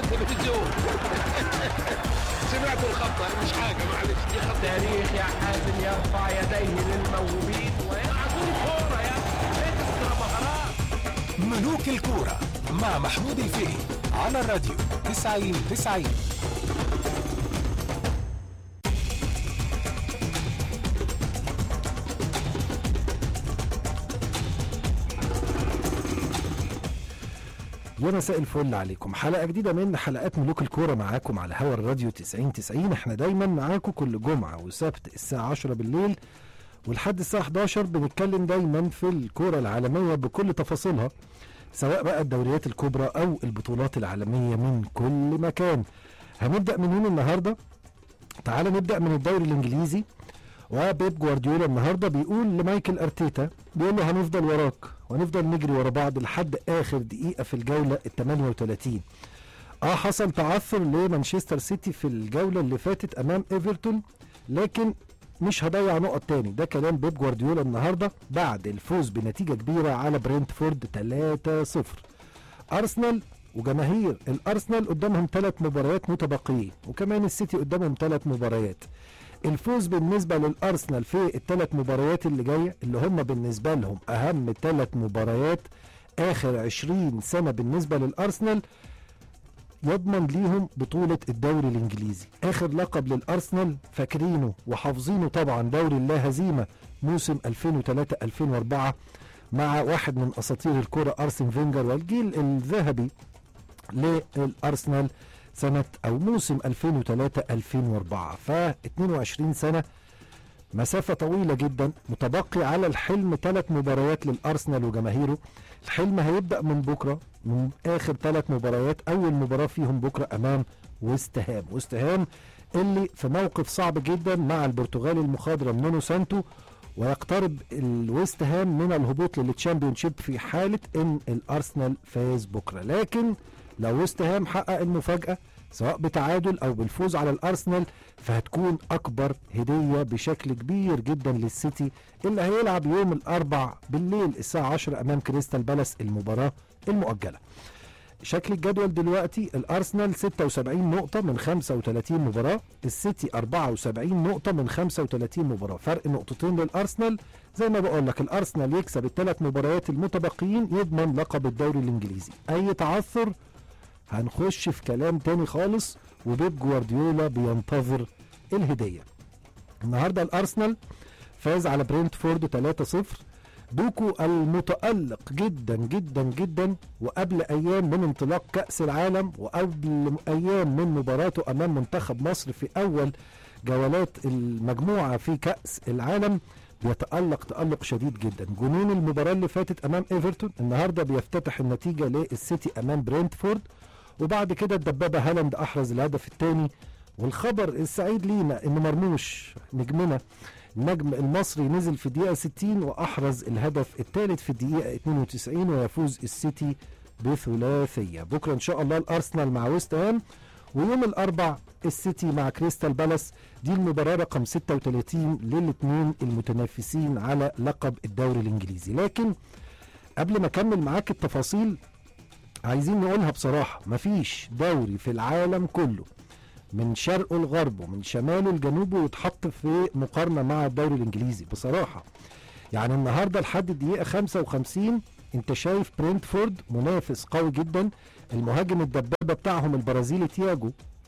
التلفزيون سمعت الخطة مش حاجة معلش دي خطة التاريخ يا حازم يرفع يديه للموهوبين ويلعبون كورة يا اكسترا مهارات ملوك الكورة مع محمود الفقي على الراديو 90 90 يا مساء الفل عليكم حلقة جديدة من حلقات ملوك الكورة معاكم على هوا الراديو 90 90 احنا دايما معاكم كل جمعة وسبت الساعة 10 بالليل ولحد الساعة 11 بنتكلم دايما في الكورة العالمية بكل تفاصيلها سواء بقى الدوريات الكبرى أو البطولات العالمية من كل مكان هنبدأ من مين النهاردة؟ تعال نبدأ من الدوري الإنجليزي وبيب جوارديولا النهارده بيقول لمايكل ارتيتا بيقول له هنفضل وراك وهنفضل نجري ورا بعض لحد اخر دقيقه في الجوله ال 38 اه حصل تعثر لمانشستر سيتي في الجوله اللي فاتت امام ايفرتون لكن مش هضيع نقط تاني ده كلام بيب جوارديولا النهارده بعد الفوز بنتيجه كبيره على برينتفورد 3-0 ارسنال وجماهير الارسنال قدامهم ثلاث مباريات متبقيين وكمان السيتي قدامهم ثلاث مباريات الفوز بالنسبه للارسنال في الثلاث مباريات اللي جايه اللي هم بالنسبه لهم اهم ثلاث مباريات اخر 20 سنه بالنسبه للارسنال يضمن ليهم بطولة الدوري الإنجليزي آخر لقب للأرسنال فاكرينه وحافظينه طبعا دوري اللا هزيمة موسم 2003-2004 مع واحد من أساطير الكرة أرسن فينجر والجيل الذهبي للأرسنال سنة أو موسم 2003-2004 ف 22 سنة مسافة طويلة جدا متبقي على الحلم ثلاث مباريات للأرسنال وجماهيره الحلم هيبدأ من بكرة من آخر ثلاث مباريات أول مباراة فيهم بكرة أمام ويست هام ويست هام اللي في موقف صعب جدا مع البرتغالي المخضرم نونو سانتو ويقترب الويست هام من الهبوط للتشامبيونشيب في حالة ان الارسنال فاز بكرة لكن لو ويست هام حقق المفاجأة سواء بتعادل او بالفوز على الارسنال فهتكون اكبر هدية بشكل كبير جدا للسيتي اللي هيلعب يوم الاربع بالليل الساعة 10 امام كريستال بالاس المباراة المؤجلة شكل الجدول دلوقتي الارسنال 76 نقطة من 35 مباراة، السيتي 74 نقطة من 35 مباراة، فرق نقطتين للارسنال، زي ما بقول لك الارسنال يكسب الثلاث مباريات المتبقيين يضمن لقب الدوري الانجليزي، اي تعثر هنخش في كلام تاني خالص وبيب جوارديولا بينتظر الهدية. النهارده الارسنال فاز على برينتفورد 3-0 دوكو المتألق جدا جدا جدا وقبل أيام من انطلاق كأس العالم وقبل أيام من مباراته أمام منتخب مصر في أول جولات المجموعة في كأس العالم بيتألق تألق شديد جدا جنون المباراة اللي فاتت أمام إيفرتون النهاردة بيفتتح النتيجة للسيتي أمام برينتفورد وبعد كده الدبابة هالاند أحرز الهدف الثاني والخبر السعيد لينا إن مرموش نجمنا النجم المصري نزل في الدقيقة 60 وأحرز الهدف الثالث في الدقيقة 92 ويفوز السيتي بثلاثية بكرة إن شاء الله الأرسنال مع ويست هام ويوم الأربع السيتي مع كريستال بالاس دي المباراة رقم 36 للاثنين المتنافسين على لقب الدوري الإنجليزي لكن قبل ما أكمل معاك التفاصيل عايزين نقولها بصراحة مفيش دوري في العالم كله من شرقه لغربه من شماله لجنوبه يتحط في مقارنه مع الدوري الانجليزي بصراحه يعني النهارده لحد الدقيقه 55 انت شايف برينتفورد منافس قوي جدا المهاجم الدبابه بتاعهم البرازيلي تياجو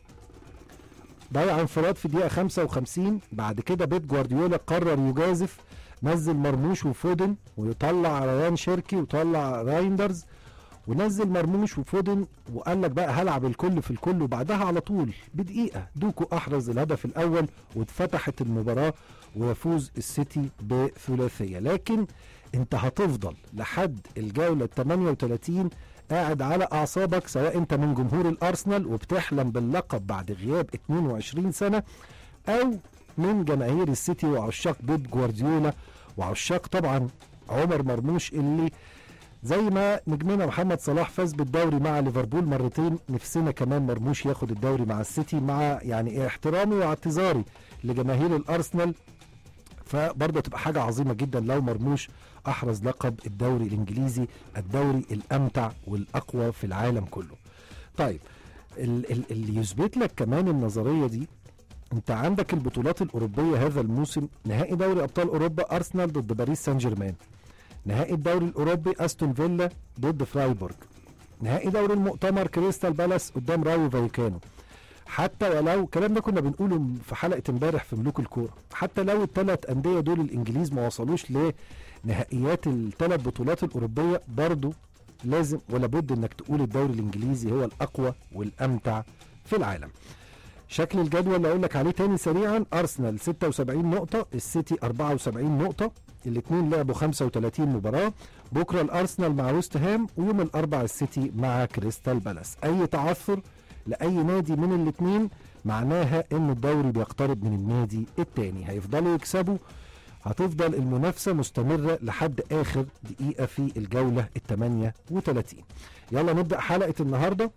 ضيع انفراد في الدقيقه 55 بعد كده بيب جوارديولا قرر يجازف نزل مرموش وفودن ويطلع ريان شيركي ويطلع رايندرز ونزل مرموش وفودن وقال لك بقى هلعب الكل في الكل وبعدها على طول بدقيقه دوكو احرز الهدف الاول واتفتحت المباراه ويفوز السيتي بثلاثيه لكن انت هتفضل لحد الجوله 38 قاعد على اعصابك سواء انت من جمهور الارسنال وبتحلم باللقب بعد غياب 22 سنه او من جماهير السيتي وعشاق بيب جوارديولا وعشاق طبعا عمر مرموش اللي زي ما نجمنا محمد صلاح فاز بالدوري مع ليفربول مرتين نفسنا كمان مرموش ياخد الدوري مع السيتي مع يعني احترامي واعتذاري لجماهير الارسنال فبرضه تبقى حاجه عظيمه جدا لو مرموش احرز لقب الدوري الانجليزي الدوري الامتع والاقوى في العالم كله. طيب ال- ال- اللي يثبت لك كمان النظريه دي انت عندك البطولات الاوروبيه هذا الموسم نهائي دوري ابطال اوروبا ارسنال ضد باريس سان جيرمان نهائي الدوري الاوروبي استون فيلا ضد فرايبورغ نهائي دوري المؤتمر كريستال بالاس قدام رايو فايكانو حتى ولو الكلام ده كنا بنقوله في حلقه امبارح في ملوك الكوره حتى لو الثلاث انديه دول الانجليز ما وصلوش لنهائيات الثلاث بطولات الاوروبيه برضه لازم ولا بد انك تقول الدوري الانجليزي هو الاقوى والامتع في العالم شكل الجدول اللي اقول لك عليه تاني سريعا ارسنال 76 نقطه السيتي 74 نقطه الاثنين لعبوا 35 مباراه بكره الارسنال مع ويست هام ويوم الاربع السيتي مع كريستال بالاس اي تعثر لاي نادي من الاثنين معناها ان الدوري بيقترب من النادي الثاني هيفضلوا يكسبوا هتفضل المنافسه مستمره لحد اخر دقيقه في الجوله ال 38 يلا نبدا حلقه النهارده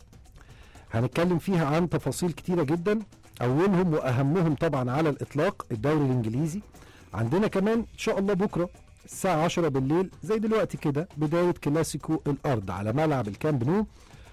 هنتكلم فيها عن تفاصيل كتيره جدا اولهم واهمهم طبعا على الاطلاق الدوري الانجليزي عندنا كمان ان شاء الله بكره الساعه 10 بالليل زي دلوقتي كده بدايه كلاسيكو الارض على ملعب الكامب نو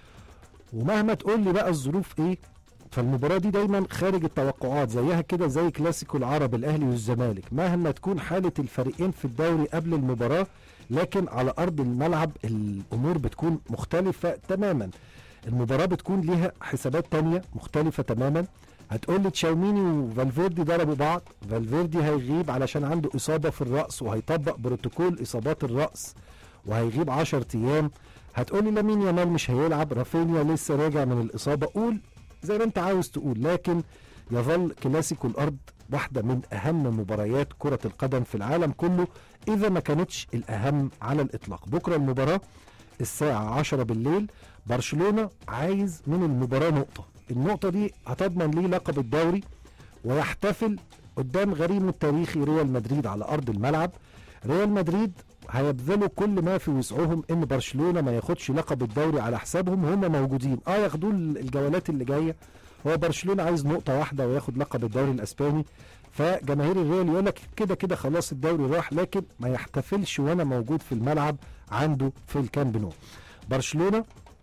ومهما تقول لي بقى الظروف ايه فالمباراة دي دايما خارج التوقعات زيها كده زي كلاسيكو العرب الاهلي والزمالك مهما تكون حالة الفريقين في الدوري قبل المباراة لكن على ارض الملعب الامور بتكون مختلفة تماما المباراة بتكون ليها حسابات تانية مختلفة تماما هتقول لي تشاوميني وفالفيردي ضربوا بعض فالفيردي هيغيب علشان عنده اصابة في الرأس وهيطبق بروتوكول اصابات الرأس وهيغيب 10 ايام هتقول لي لامين يامال مش هيلعب رافينيا لسه راجع من الاصابه قول زي ما انت عاوز تقول لكن يظل كلاسيكو الارض واحده من اهم مباريات كره القدم في العالم كله اذا ما كانتش الاهم على الاطلاق بكره المباراه الساعه 10 بالليل برشلونه عايز من المباراه نقطه النقطه دي هتضمن ليه لقب الدوري ويحتفل قدام غريمه التاريخي ريال مدريد على ارض الملعب ريال مدريد هيبذلوا كل ما في وسعهم ان برشلونه ما ياخدش لقب الدوري على حسابهم هم موجودين اه ياخدوه الجولات اللي جايه هو برشلونه عايز نقطه واحده وياخد لقب الدوري الاسباني فجماهير الريال يقول لك كده كده خلاص الدوري راح لكن ما يحتفلش وانا موجود في الملعب عنده في الكامب نو برشلونه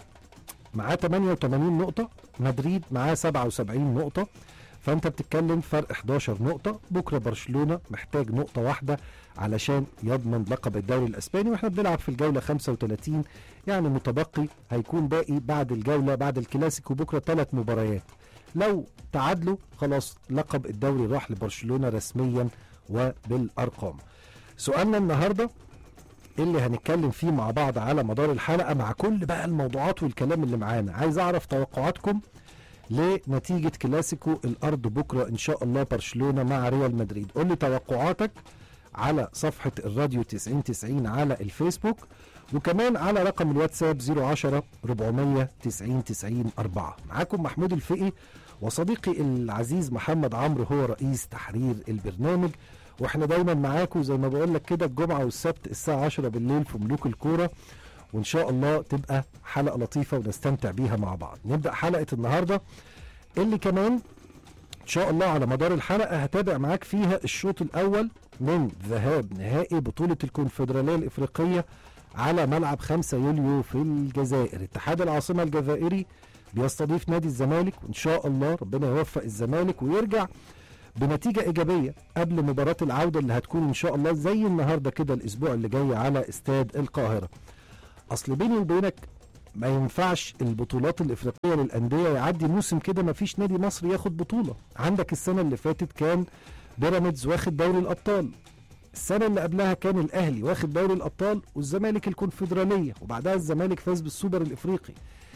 معاه 88 نقطه مدريد معاه 77 نقطه فانت بتتكلم فرق 11 نقطه بكره برشلونه محتاج نقطه واحده علشان يضمن لقب الدوري الاسباني واحنا بنلعب في الجوله 35 يعني متبقي هيكون باقي بعد الجوله بعد الكلاسيكو بكره ثلاث مباريات لو تعادلوا خلاص لقب الدوري راح لبرشلونه رسميا وبالارقام سؤالنا النهارده اللي هنتكلم فيه مع بعض على مدار الحلقه مع كل بقى الموضوعات والكلام اللي معانا عايز اعرف توقعاتكم لنتيجة كلاسيكو الأرض بكرة إن شاء الله برشلونة مع ريال مدريد قول لي توقعاتك على صفحة الراديو 9090 على الفيسبوك وكمان على رقم الواتساب 010 490 90 4 معاكم محمود الفقي وصديقي العزيز محمد عمرو هو رئيس تحرير البرنامج واحنا دايما معاكم زي ما بقول لك كده الجمعة والسبت الساعة 10 بالليل في ملوك الكورة وان شاء الله تبقى حلقه لطيفه ونستمتع بيها مع بعض نبدا حلقه النهارده اللي كمان ان شاء الله على مدار الحلقه هتابع معاك فيها الشوط الاول من ذهاب نهائي بطوله الكونفدراليه الافريقيه على ملعب 5 يوليو في الجزائر اتحاد العاصمه الجزائري بيستضيف نادي الزمالك وان شاء الله ربنا يوفق الزمالك ويرجع بنتيجه ايجابيه قبل مباراه العوده اللي هتكون ان شاء الله زي النهارده كده الاسبوع اللي جاي على استاد القاهره اصل بيني وبينك ما ينفعش البطولات الافريقيه للانديه يعدي موسم كده ما فيش نادي مصري ياخد بطوله عندك السنه اللي فاتت كان بيراميدز واخد دوري الابطال السنه اللي قبلها كان الاهلي واخد دوري الابطال والزمالك الكونفدراليه وبعدها الزمالك فاز بالسوبر الافريقي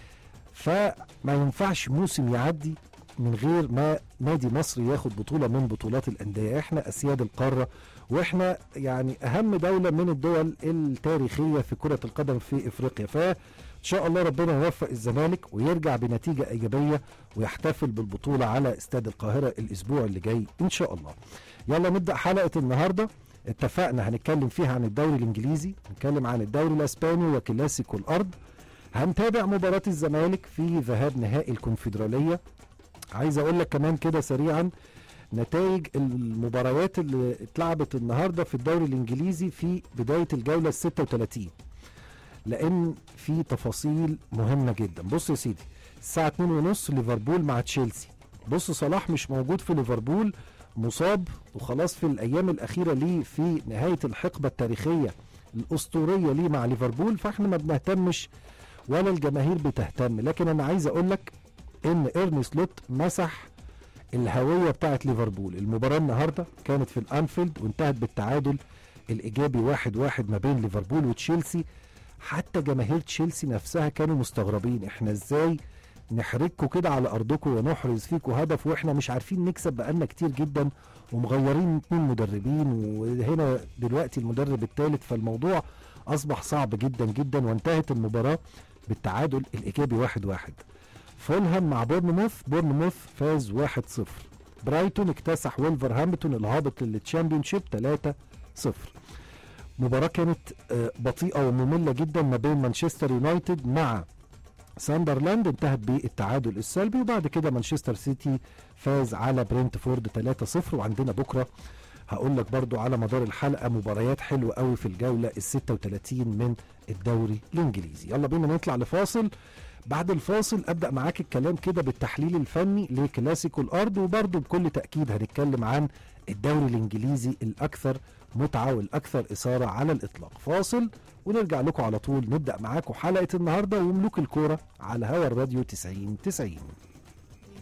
فما ينفعش موسم يعدي من غير ما نادي مصري ياخد بطوله من بطولات الانديه احنا اسياد القاره واحنا يعني اهم دوله من الدول التاريخيه في كره القدم في افريقيا فان شاء الله ربنا يوفق الزمالك ويرجع بنتيجه ايجابيه ويحتفل بالبطوله على استاد القاهره الاسبوع اللي جاي ان شاء الله يلا نبدا حلقه النهارده اتفقنا هنتكلم فيها عن الدوري الانجليزي هنتكلم عن الدوري الاسباني وكلاسيكو الارض هنتابع مباراة الزمالك في ذهاب نهائي الكونفدرالية عايز اقول لك كمان كده سريعا نتائج المباريات اللي اتلعبت النهارده في الدوري الانجليزي في بدايه الجوله ال 36 لان في تفاصيل مهمه جدا بص يا سيدي الساعه 2 ونص ليفربول مع تشيلسي بص صلاح مش موجود في ليفربول مصاب وخلاص في الايام الاخيره ليه في نهايه الحقبه التاريخيه الاسطوريه ليه مع ليفربول فاحنا ما بنهتمش ولا الجماهير بتهتم لكن انا عايز اقول لك ان ايرني سلوت مسح الهويه بتاعت ليفربول المباراه النهارده كانت في الانفيلد وانتهت بالتعادل الايجابي واحد واحد ما بين ليفربول وتشيلسي حتى جماهير تشيلسي نفسها كانوا مستغربين احنا ازاي نحرجكم كده على ارضكم ونحرز فيكم هدف واحنا مش عارفين نكسب بقالنا كتير جدا ومغيرين اتنين مدربين وهنا دلوقتي المدرب الثالث فالموضوع اصبح صعب جدا جدا وانتهت المباراه بالتعادل الايجابي واحد واحد فولهام مع بورنموث بورنموث فاز 1-0 برايتون اكتسح وولفرهامبتون الهابط للتشامبيونشيب 3-0 مباراة كانت آه، بطيئة ومملة جدا ما بين مانشستر يونايتد مع ساندرلاند انتهت بالتعادل السلبي وبعد كده مانشستر سيتي فاز على برينتفورد 3-0 وعندنا بكرة هقول لك برضو على مدار الحلقة مباريات حلوة قوي في الجولة ال 36 من الدوري الانجليزي يلا بينا نطلع لفاصل بعد الفاصل ابدا معاك الكلام كده بالتحليل الفني لكلاسيكو الارض وبرضه بكل تاكيد هنتكلم عن الدوري الانجليزي الاكثر متعه والاكثر اثاره على الاطلاق فاصل ونرجع لكم على طول نبدا معاكم حلقه النهارده وملوك الكوره على هوا الراديو 90 90